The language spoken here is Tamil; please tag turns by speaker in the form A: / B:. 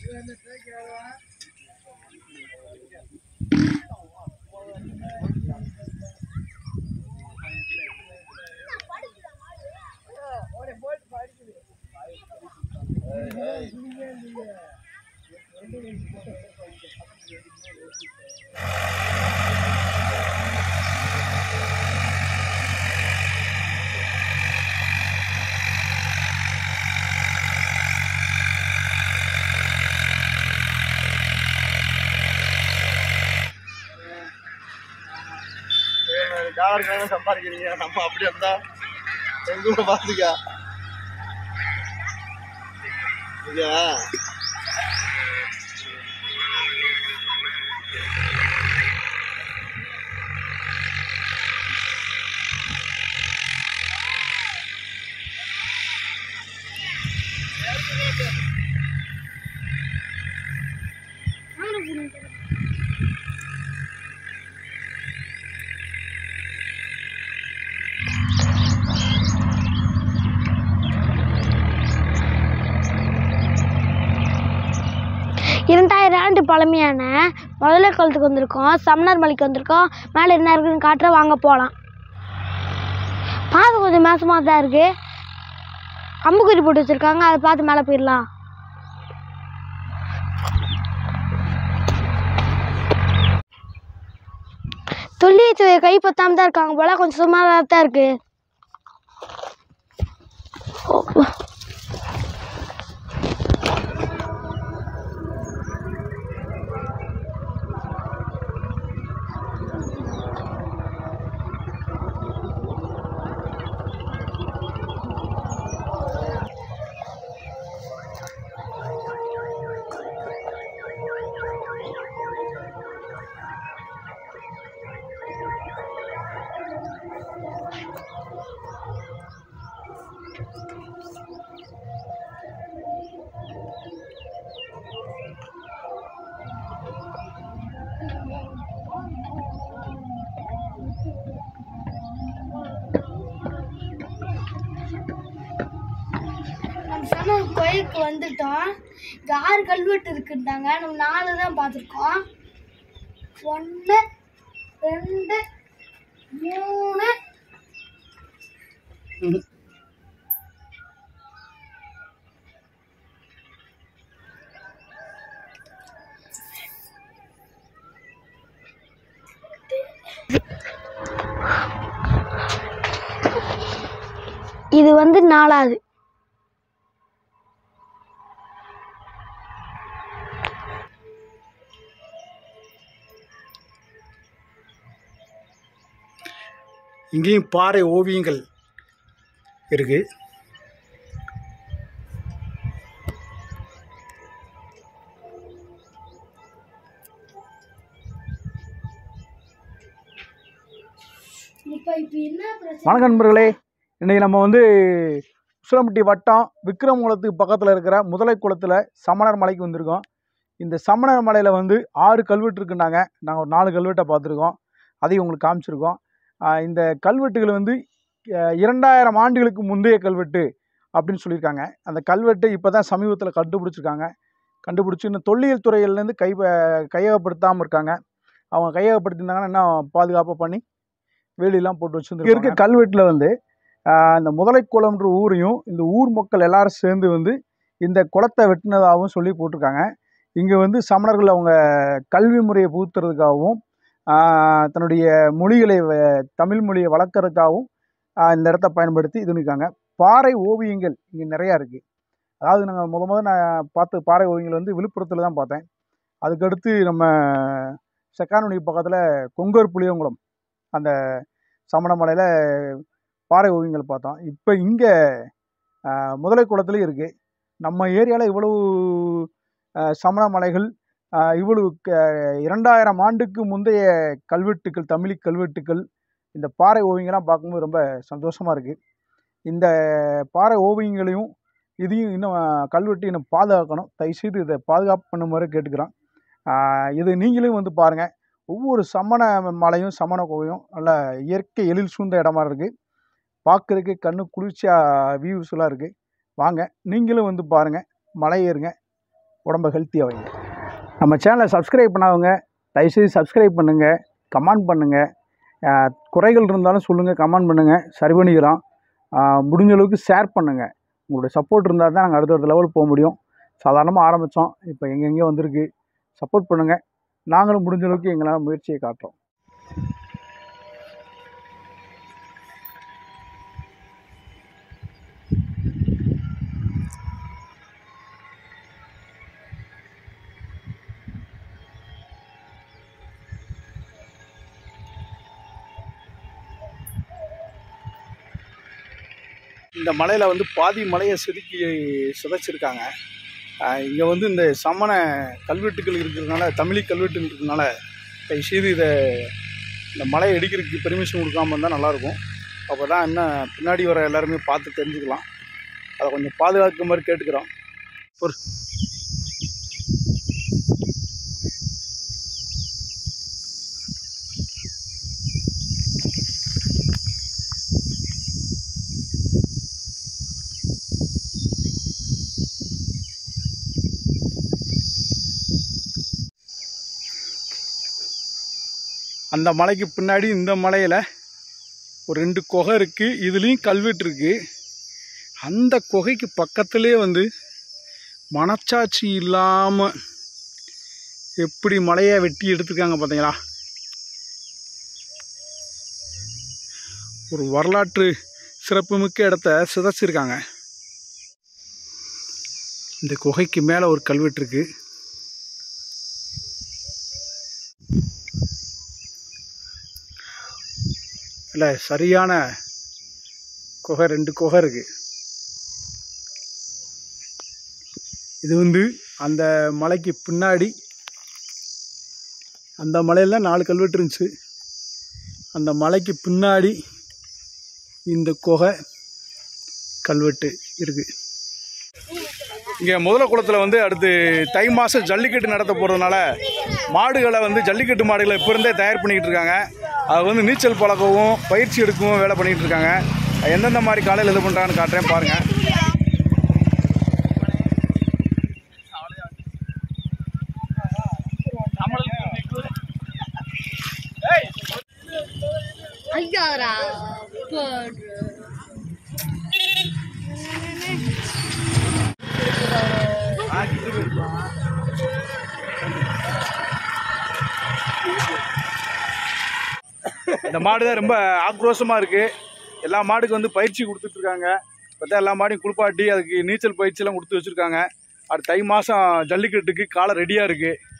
A: டாலர் சம்பாதிக்கிறீங்க நம்ம அப்படி இருந்தா எங்க கூட பாத்துக்கா இங்க
B: இரண்டாயிரம் ஆண்டு பழமையான முதலை குளத்துக்கு வந்திருக்கோம் சமணர் மலைக்கு வந்திருக்கோம் மேலே என்ன இருக்குன்னு காட்டுற வாங்க போகலாம் பார்த்து கொஞ்சம் மோசமாக தான் இருக்குது அம்புக்குறி போட்டு வச்சுருக்காங்க அதை பார்த்து மேலே போயிடலாம் துல்லியத்துறை கைப்பற்றாம தான் இருக்காங்க போல கொஞ்சம் சுமாராக தான் இருக்குது நம்ம சொன்ன கோயிலுக்கு வந்துட்டோம் இங்கே ஆறு கல்வெட்டு இருக்குன்றாங்க நம்ம நாலு தான் பார்த்துருக்கோம் ஒன்று ரெண்டு மூணு இது வந்து நாலாவது
C: இங்கேயும் பாறை ஓவியங்கள் இருக்கு
B: இப்போ இப்போ என்ன பிரச்சனை
C: வணக்கம் நண்பர்களே இன்றைக்கி நம்ம வந்து உசிலம்பட்டி வட்டம் விக்ரமகுளத்துக்கு பக்கத்தில் இருக்கிற முதலை குளத்தில் சமணர் மலைக்கு வந்திருக்கோம் இந்த சமணர் மலையில் வந்து ஆறு கல்வெட்டு இருக்குன்னாங்க நாங்கள் ஒரு நாலு கல்வெட்டை பார்த்துருக்கோம் அதையும் உங்களுக்கு காமிச்சிருக்கோம் ஆஹ் இந்த கல்வெட்டுகள் வந்து அஹ் இரண்டாயிரம் ஆண்டுகளுக்கு முந்தைய கல்வெட்டு அப்படின்னு சொல்லியிருக்காங்க அந்த கல்வெட்டு இப்போ தான் சமீபத்தில் கண்டுபிடிச்சிருக்காங்க கண்டுபிடிச்சி இன்னும் தொல்லியல் துறையிலேருந்து கை கையகப்படுத்தாமல் இருக்காங்க அவங்க கையகப்படுத்தியிருந்தாங்கன்னா இன்னும் பாதுகாப்பாக பண்ணி வேலியெல்லாம் போட்டு வச்சுருந்து இருக்க கல்வெட்டில் வந்து ஆஹ் இந்த முதலைக்குளம்ன்ற ஊரையும் இந்த ஊர் மக்கள் எல்லாரும் சேர்ந்து வந்து இந்த குளத்தை வெட்டினதாகவும் சொல்லி போட்டிருக்காங்க இங்கே வந்து சமணர்கள் அவங்க கல்வி முறையை புகுத்துறதுக்காகவும் ஆஹ் தன்னுடைய மொழிகளை வ- தமிழ் மொழியை வளர்க்குறதுக்காகவும் ஆஹ் இந்த இடத்த பயன்படுத்தி இது இருக்காங்க பாறை ஓவியங்கள் இங்கே நிறையா இருக்குது அதாவது நாங்கள் முத முத நான் பார்த்த பாறை ஓவியங்கள் வந்து விழுப்புரத்தில் தான் பார்த்தேன் அதுக்கடுத்து நம்ம செக்கானொடி பக்கத்தில் கொங்கர் புளியங்குளம் அந்த சமணமலையில் பாறை ஓவியங்கள் பார்த்தோம் இப்போ இங்கே முதலை குளத்துலேயும் இருக்குது நம்ம ஏரியாவில் இவ்வளவு ஆஹ் சமண மலைகள் ஆஹ் இவ்வளவு க இரண்டாயிரம் ஆண்டுக்கு முந்தைய கல்வெட்டுக்கள் தமிழ் கல்வெட்டுக்கள் இந்த பாறை ஓவியங்கள்லாம் பார்க்கும்போது ரொம்ப சந்தோஷமாக இருக்குது இந்த பாறை ஓவியங்களையும் இதையும் இன்னும் ஆஹ் கல்வெட்டு இன்னும் பாதுகாக்கணும் தயவுசெய்து இதை பாதுகாப்பு பண்ணுமாறு கேட்டுக்கிறோம் ஆஹ் இது நீங்களும் வந்து பாருங்கள் ஒவ்வொரு சமண மலையும் சமண கோவையும் நல்ல இயற்கை எழில் சூழ்ந்த இடமா இருக்குது பார்க்குறதுக்கு கண்ணு குளிர்ச்சியாக வியூஸ்லாம் இருக்குது வாங்க நீங்களும் வந்து பாருங்கள் மலை ஏறுங்க உடம்ப ஹெல்த்தியாக வைங்க நம்ம சேனலை சப்ஸ்கிரைப் பண்ணாதவங்க தயவுசெய்து சப்ஸ்கிரைப் பண்ணுங்கள் கமெண்ட் பண்ணுங்கள் குறைகள் இருந்தாலும் சொல்லுங்கள் கமெண்ட் பண்ணுங்கள் சரி பண்ணிக்கிறோம் ஆஹ் முடிஞ்ச அளவுக்கு ஷேர் பண்ணுங்கள் உங்களுடைய சப்போர்ட் இருந்தால் தான் நாங்கள் அடுத்தடுத்த லெவல் போக முடியும் சாதாரணமாக ஆரம்பித்தோம் இப்போ எங்கெங்கேயோ வந்திருக்கு சப்போர்ட் பண்ணுங்கள் நாங்களும் முடிஞ்ச அளவுக்கு எங்களால் முயற்சியை காட்டுறோம் இந்த மலையில் வந்து பாதி மலையை செதுக்கி சிதைச்சிருக்காங்க இங்கே வந்து இந்த சமண கல்வெட்டுகள் இருக்கிறதுனால தமிழி கல்வெட்டுகள் இருக்கிறதுனால தயவுசெய்து இதை இந்த மலையை இடிக்கிறதுக்கு பெர்மிஷன் கொடுக்காம இருந்தால் நல்லாயிருக்கும் அப்போ தான் என்ன பின்னாடி வர எல்லாருமே பார்த்து தெரிஞ்சுக்கலாம் அதை கொஞ்சம் பாதுகாக்க மாதிரி கேட்டுக்கிறோம் ஒரு அந்த மலைக்கு பின்னாடி இந்த மலையில் ஒரு ரெண்டு குகை இருக்குது இதுலேயும் கல்வெட்டு இருக்குது அந்த குகைக்கு பக்கத்துலேயே வந்து மனச்சாட்சி இல்லாமல் எப்படி மலையை வெட்டி எடுத்துருக்காங்க பார்த்தீங்களா ஒரு வரலாற்று சிறப்புமிக்க இடத்த சிதைச்சிருக்காங்க இந்த குகைக்கு மேலே ஒரு கல்வெட்டு இருக்குது இல்லை சரியான குகை ரெண்டு குகை இருக்குது இது வந்து அந்த மலைக்கு பின்னாடி அந்த மலையில் நாலு கல்வெட்டு இருந்துச்சு அந்த மலைக்கு பின்னாடி இந்த குகை கல்வெட்டு இருக்குது இங்கே முதல குளத்தில் வந்து அடுத்து தை மாதம் ஜல்லிக்கட்டு நடத்த போகிறதுனால மாடுகளை வந்து ஜல்லிக்கட்டு மாடுகளை இப்போ இருந்தே தயார் பண்ணிக்கிட்டு இருக்காங்க அது வந்து நீச்சல் பழக்கவும் பயிற்சி எடுக்கவும் வேலை பண்ணிகிட்டு இருக்காங்க அது எந்தெந்த மாதிரி காலையில் இது பண்ணுறாங்கன்னு காட்டுறேன் பாருங்கள்
B: ஐயாரா
C: இந்த மாடு தான் ரொம்ப ஆக்ரோஷமாக இருக்குது எல்லா மாடுக்கு வந்து பயிற்சி கொடுத்துட்ருக்காங்க இப்போ தான் எல்லா மாடையும் குளிப்பாட்டி அதுக்கு நீச்சல் பயிற்சியெல்லாம் கொடுத்து வச்சுருக்காங்க அடுத்த தை மாதம் ஜல்லிக்கட்டுக்கு காலை ரெடியாக இருக்குது